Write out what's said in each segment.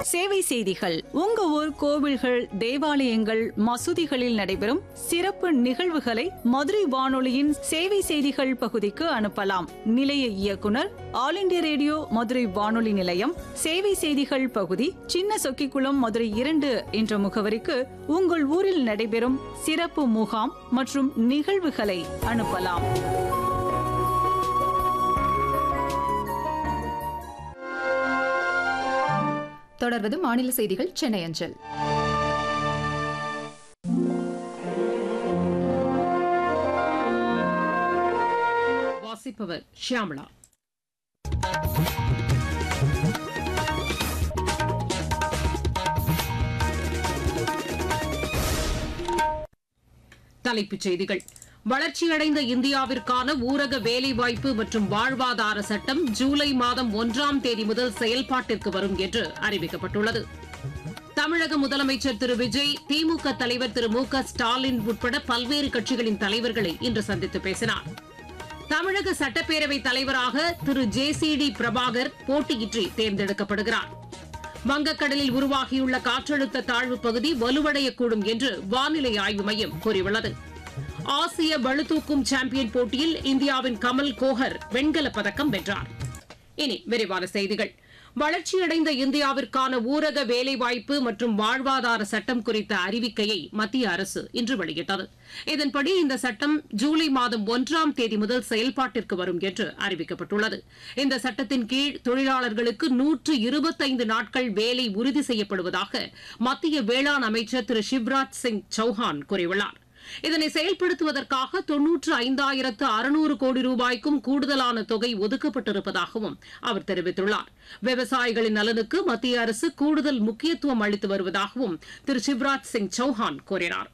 சேவை செய்திகள் உங்க ஊர் கோவில்கள் தேவாலயங்கள் மசூதிகளில் நடைபெறும் சிறப்பு நிகழ்வுகளை மதுரை வானொலியின் சேவை செய்திகள் பகுதிக்கு அனுப்பலாம் நிலைய இயக்குனர் ஆல் இண்டியா ரேடியோ மதுரை வானொலி நிலையம் சேவை செய்திகள் பகுதி சின்ன சொக்கிக்குளம் மதுரை இரண்டு என்ற முகவரிக்கு உங்கள் ஊரில் நடைபெறும் சிறப்பு முகாம் மற்றும் நிகழ்வுகளை அனுப்பலாம் தொடர்வது மாநில செய்திகள் சென்னை அஞ்சல் வாசிப்பவர் ஷியாமளா தலைப்புச் செய்திகள் வளர்ச்சியடைந்த இந்தியாவிற்கான ஊரக வேலைவாய்ப்பு மற்றும் வாழ்வாதார சட்டம் ஜூலை மாதம் ஒன்றாம் தேதி முதல் செயல்பாட்டிற்கு வரும் என்று அறிவிக்கப்பட்டுள்ளது தமிழக முதலமைச்சர் திரு விஜய் திமுக தலைவர் திரு மு க ஸ்டாலின் உட்பட பல்வேறு கட்சிகளின் தலைவர்களை இன்று சந்தித்து பேசினார் தமிழக சட்டப்பேரவை தலைவராக திரு ஜே சி டி பிரபாகர் போட்டியின்றி தேர்ந்தெடுக்கப்படுகிறார் வங்கக்கடலில் உருவாகியுள்ள காற்றழுத்த தாழ்வு பகுதி வலுவடையக்கூடும் என்று வானிலை ஆய்வு மையம் கூறியுள்ளது ஆசிய பளுதூக்கும் சாம்பியன் போட்டியில் இந்தியாவின் கமல் கோஹர் வெண்கலப் பதக்கம் வென்றார் இனி விரிவான செய்திகள் வளர்ச்சியடைந்த இந்தியாவிற்கான ஊரக வேலைவாய்ப்பு மற்றும் வாழ்வாதார சட்டம் குறித்த அறிவிக்கையை மத்திய அரசு இன்று வெளியிட்டது இதன்படி இந்த சட்டம் ஜூலை மாதம் ஒன்றாம் தேதி முதல் செயல்பாட்டிற்கு வரும் என்று அறிவிக்கப்பட்டுள்ளது இந்த சட்டத்தின் கீழ் தொழிலாளர்களுக்கு நூற்று இருபத்தைந்து நாட்கள் வேலை உறுதி செய்யப்படுவதாக மத்திய வேளாண் அமைச்சர் திரு சிவராஜ் சிங் சௌஹான் கூறியுள்ளார் இதனை செயல்படுத்துவதற்காக தொன்னூற்று ஐந்தாயிரத்து அறுநூறு கோடி ரூபாய்க்கும் கூடுதலான தொகை ஒதுக்கப்பட்டிருப்பதாகவும் அவர் தெரிவித்துள்ளார் விவசாயிகளின் நலனுக்கு மத்திய அரசு கூடுதல் முக்கியத்துவம் அளித்து வருவதாகவும் திரு சிவராஜ் சிங் சௌஹான் கூறினார்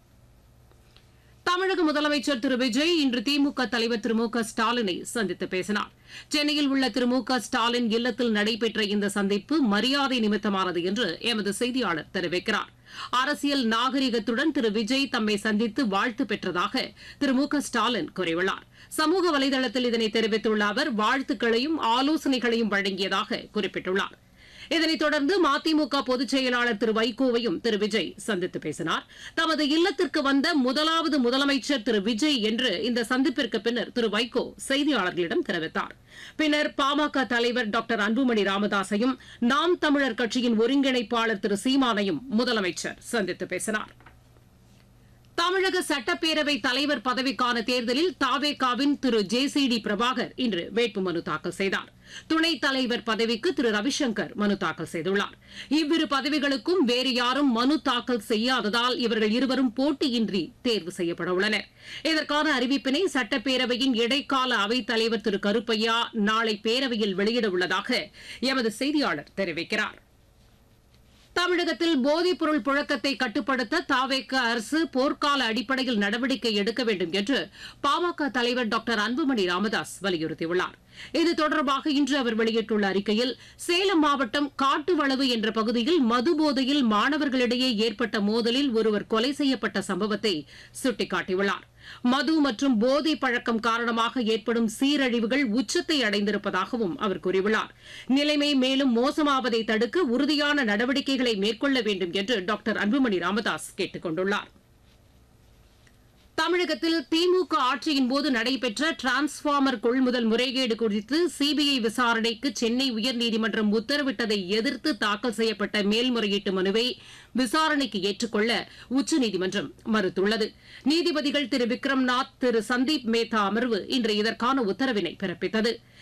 தமிழக முதலமைச்சர் திரு விஜய் இன்று திமுக தலைவர் திரு மு க ஸ்டாலினை சந்தித்து பேசினார் சென்னையில் உள்ள திரு மு க ஸ்டாலின் இல்லத்தில் நடைபெற்ற இந்த சந்திப்பு மரியாதை நிமித்தமானது என்று எமது செய்தியாளர் தெரிவிக்கிறார் அரசியல் நாகரிகத்துடன் திரு விஜய் தம்மை சந்தித்து வாழ்த்து பெற்றதாக திரு மு க ஸ்டாலின் கூறியுள்ளார் சமூக வலைதளத்தில் இதனை தெரிவித்துள்ள அவர் வாழ்த்துக்களையும் ஆலோசனைகளையும் வழங்கியதாக குறிப்பிட்டுள்ளார் இதனைத் தொடர்ந்து மதிமுக பொதுச் செயலாளர் திரு வைகோவையும் திரு விஜய் சந்தித்து பேசினார் தமது இல்லத்திற்கு வந்த முதலாவது முதலமைச்சர் திரு விஜய் என்று இந்த சந்திப்பிற்கு பின்னர் திரு வைகோ செய்தியாளர்களிடம் தெரிவித்தார் பின்னர் பாமக தலைவர் டாக்டர் அன்புமணி ராமதாசையும் நாம் தமிழர் கட்சியின் ஒருங்கிணைப்பாளர் திரு சீமானையும் முதலமைச்சர் சந்தித்து பேசினார் தமிழக சட்டப்பேரவை தலைவர் பதவிக்கான தேர்தலில் தாவேகாவின் திரு ஜே சி டி பிரபாகர் இன்று வேட்புமனு தாக்கல் செய்தார் துணைத் தலைவர் பதவிக்கு திரு ரவிசங்கர் மனு தாக்கல் செய்துள்ளார் இவ்விரு பதவிகளுக்கும் வேறு யாரும் மனு தாக்கல் செய்யாததால் இவர்கள் இருவரும் போட்டியின்றி தேர்வு செய்யப்பட உள்ளனர் இதற்கான அறிவிப்பினை சட்டப்பேரவையின் இடைக்கால அவைத் தலைவர் திரு கருப்பையா நாளை பேரவையில் வெளியிட உள்ளதாக எமது செய்தியாளர் தெரிவிக்கிறார் தமிழகத்தில் போதைப் பொருள் புழக்கத்தை கட்டுப்படுத்த தாவேக்க அரசு போர்க்கால அடிப்படையில் நடவடிக்கை எடுக்க வேண்டும் என்று பாமக தலைவர் டாக்டர் அன்புமணி ராமதாஸ் வலியுறுத்தியுள்ளார் இது தொடர்பாக இன்று அவர் வெளியிட்டுள்ள அறிக்கையில் சேலம் மாவட்டம் காட்டுவளவு என்ற பகுதியில் மது போதையில் மாணவர்களிடையே ஏற்பட்ட மோதலில் ஒருவர் கொலை செய்யப்பட்ட சம்பவத்தை சுட்டிக்காட்டியுள்ளார் மது மற்றும் போதை பழக்கம் காரணமாக ஏற்படும் சீரழிவுகள் உச்சத்தை அடைந்திருப்பதாகவும் அவர் கூறியுள்ளார் நிலைமை மேலும் மோசமாவதை தடுக்க உறுதியான நடவடிக்கைகளை மேற்கொள்ள வேண்டும் என்று டாக்டர் அன்புமணி ராமதாஸ் கேட்டுக் கொண்டுள்ளார் தமிழகத்தில் திமுக ஆட்சியின் போது நடைபெற்ற டிரான்ஸ்பார்மர் கொள்முதல் முறைகேடு குறித்து சிபிஐ விசாரணைக்கு சென்னை உயர்நீதிமன்றம் உத்தரவிட்டதை எதிர்த்து தாக்கல் செய்யப்பட்ட மேல்முறையீட்டு மனுவை விசாரணைக்கு ஏற்றுக்கொள்ள உச்சநீதிமன்றம் மறுத்துள்ளது நீதிபதிகள் திரு விக்ரம்நாத் திரு சந்தீப் மேத்தா அமர்வு இன்று இதற்கான உத்தரவினை பிறப்பித்தது